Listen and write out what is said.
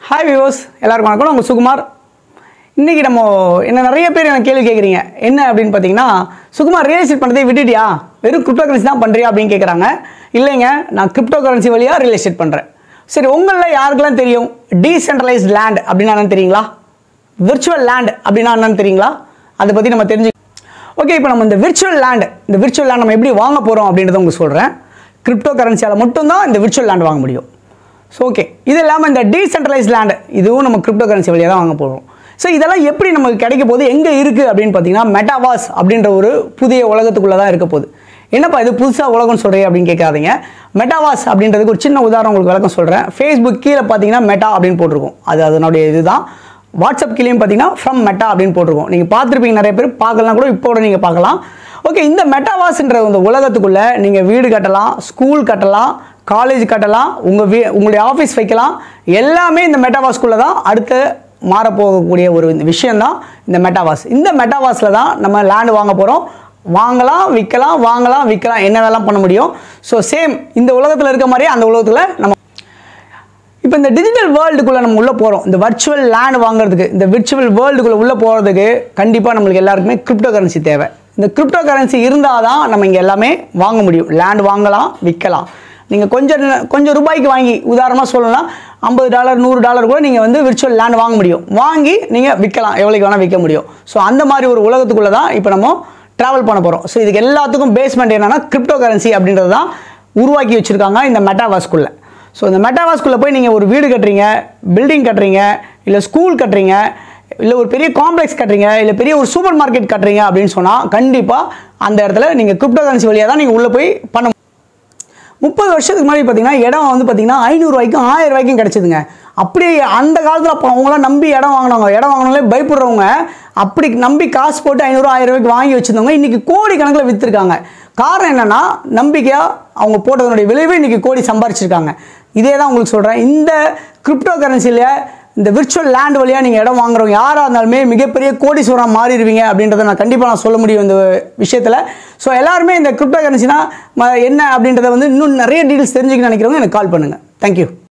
hi விவோஸ் எல்லாருக்கும் வணக்கம் நான் உங்கள் சுகுமார் இன்றைக்கி நம்ம என்ன நிறைய பேர் எனக்கு கேள்வி கேட்குறீங்க என்ன அப்படின்னு பார்த்தீங்கன்னா சுகுமார் ரியல் எஸ்டேட் பண்ணுறதே விட்டுட்டியா வெறும் கிரிப்டோ கரன்சி தான் பண்ணுறியா அப்படின்னு கேட்குறாங்க இல்லைங்க நான் கிரிப்டோ கரன்சி வழியாக ரியல் எஸ்டேட் பண்ணுறேன் சரி உங்களில் யாருக்கெல்லாம் தெரியும் டீசென்ட்ரலைஸ்ட் லேண்ட் அப்படின்னா என்னன்னு தெரியுங்களா விர்ச்சுவல் லேண்ட் அப்படின்னா என்னன்னு தெரியுங்களா அதை பற்றி நம்ம தெரிஞ்சு ஓகே இப்போ நம்ம இந்த விர்ச்சுவல் லேண்ட் இந்த விர்ச்சுவல் லேண்ட் நம்ம எப்படி வாங்க போகிறோம் அப்படின்றத உங்களுக்கு சொல்கிறேன் கிரிப்டோ கரன்சியால் மட்டும்தான் இந்த விர்ச்சுவல் லேண்ட் வாங்க முடியும் ஸோ ஓகே இது இல்லாமல் இந்த டீசென்ட்ரலைஸ் லேண்ட் இதுவும் நம்ம கிரிப்டோ கரன்சி வழியாக தான் வாங்க போகிறோம் ஸோ இதெல்லாம் எப்படி நமக்கு கிடைக்க போகுது எங்கே இருக்குது அப்படின்னு பார்த்தீங்கன்னா மெட்டாவாஸ் அப்படின்ற ஒரு புதிய உலகத்துக்குள்ளே தான் இருக்க போகுது என்னப்பா இது புதுசாக உலகம்னு சொல்கிறீங்க அப்படின்னு கேட்காதீங்க மெட்டாவாஸ் அப்படின்றதுக்கு ஒரு சின்ன உதாரணம் உங்களுக்கு விளக்கம் சொல்கிறேன் ஃபேஸ்புக் கீழே பார்த்தீங்கன்னா மெட்டா அப்படின்னு போட்டிருக்கும் அது அதனுடைய இதுதான் வாட்ஸ்அப் கீழேயும் பார்த்தீங்கன்னா ஃப்ரம் மெட்டா அப்படின்னு போட்டிருக்கோம் நீங்கள் பார்த்துருப்பீங்க நிறைய பேர் பார்க்கலாம் கூட இப்போ கூட நீங்கள் பார்க்கலாம் ஓகே இந்த மெட்டாவாஸ்ன்ற இந்த உலகத்துக்குள்ளே நீங்கள் வீடு கட்டலாம் ஸ்கூல் கட்டலாம் காலேஜ் கட்டலாம் உங்கள் வீ உங்களுடைய ஆஃபீஸ் வைக்கலாம் எல்லாமே இந்த மெட்டாவாஸ்குள்ளே தான் அடுத்து மாறப்போகக்கூடிய ஒரு விஷயம் தான் இந்த மெட்டாவாஸ் இந்த மெட்டாவாஸில் தான் நம்ம லேண்ட் வாங்க போகிறோம் வாங்கலாம் விற்கலாம் வாங்கலாம் விற்கலாம் என்ன வேலாம் பண்ண முடியும் ஸோ சேம் இந்த உலகத்தில் இருக்க மாதிரியே அந்த உலகத்தில் நம்ம இப்போ இந்த டிஜிட்டல் வேர்ல்டுக்குள்ளே நம்ம உள்ளே போகிறோம் இந்த வர்ச்சுவல் லேண்ட் வாங்குறதுக்கு இந்த விர்ச்சுவல் வேர்ல்டுக்குள்ளே உள்ளே போகிறதுக்கு கண்டிப்பாக நம்மளுக்கு எல்லாருக்குமே கிரிப்டோ கரன்சி தேவை இந்த கிரிப்டோ கரன்சி இருந்தால் தான் நம்ம இங்கே எல்லாமே வாங்க முடியும் லேண்ட் வாங்கலாம் விற்கலாம் நீங்கள் கொஞ்சம் கொஞ்சம் ரூபாய்க்கு வாங்கி உதாரணமாக சொல்லணும்னா ஐம்பது டாலர் நூறு டாலர் கூட நீங்கள் வந்து விர்ச்சுவல் லேண்ட் வாங்க முடியும் வாங்கி நீங்கள் விற்கலாம் எவ்வளோக்கு வேணால் விற்க முடியும் ஸோ அந்த மாதிரி ஒரு உலகத்துக்குள்ளே தான் இப்போ நம்ம ட்ராவல் பண்ண போகிறோம் ஸோ இதுக்கு எல்லாத்துக்கும் பேஸ்மெண்ட் என்னென்னா கிரிப்டோ கரன்சி அப்படின்றது தான் உருவாக்கி வச்சுருக்காங்க இந்த மெட்டாவாஸ்குள்ளே ஸோ இந்த மெட்டாவாஸ்குள்ளே போய் நீங்கள் ஒரு வீடு கட்டுறீங்க பில்டிங் கட்டுறீங்க இல்லை ஸ்கூல் கட்டுறீங்க இல்லை ஒரு பெரிய காம்ப்ளெக்ஸ் கட்டுறீங்க இல்லை பெரிய ஒரு சூப்பர் மார்க்கெட் கட்டுறீங்க அப்படின்னு சொன்னால் கண்டிப்பாக அந்த இடத்துல நீங்கள் கிரிப்டோ கரன்சி வழியாக தான் நீங்கள் உள்ளே போய் பண்ண முப்பது வருஷத்துக்கு முன்னாடி பார்த்தீங்கன்னா இடம் வந்து பார்த்தீங்கன்னா ஐநூறுரூவாய்க்கும் ஆயிரம் ரூபாய்க்கும் கிடச்சிதுங்க அப்படி அந்த காலத்தில் அப்போ அவங்களாம் நம்பி இடம் வாங்கினவங்க இடம் வாங்கினாலே பயப்படுறவங்க அப்படி நம்பி காசு போட்டு ஐநூறு ஆயிரம் ரூபாய்க்கு வாங்கி வச்சுருந்தவங்க இன்றைக்கி கோடி கணக்கில் விற்றுருக்காங்க காரணம் என்னென்னா நம்பிக்கையாக அவங்க போட்டதனுடைய விளைவே இன்றைக்கி கோடி சம்பாரிச்சிருக்காங்க இதே தான் உங்களுக்கு சொல்கிறேன் இந்த கிரிப்டோ கரன்சியில் இந்த விர்ச்சுவல் லேண்ட் வழியாக நீங்கள் இடம் வாங்குறவங்க யாராக இருந்தாலுமே மிகப்பெரிய கோடீஸ்வரம் மாறிடுவீங்க அப்படின்றத நான் கண்டிப்பாக நான் சொல்ல முடியும் இந்த விஷயத்தில் ஸோ எல்லாருமே இந்த கிரிப்டோ கரன்சினா என்ன அப்படின்றத வந்து இன்னும் நிறைய டீட்டெயில்ஸ் தெரிஞ்சுக்கணும்னு நினைக்கிறவங்க எனக்கு கால் பண்ணுங்கள் தேங்க்யூ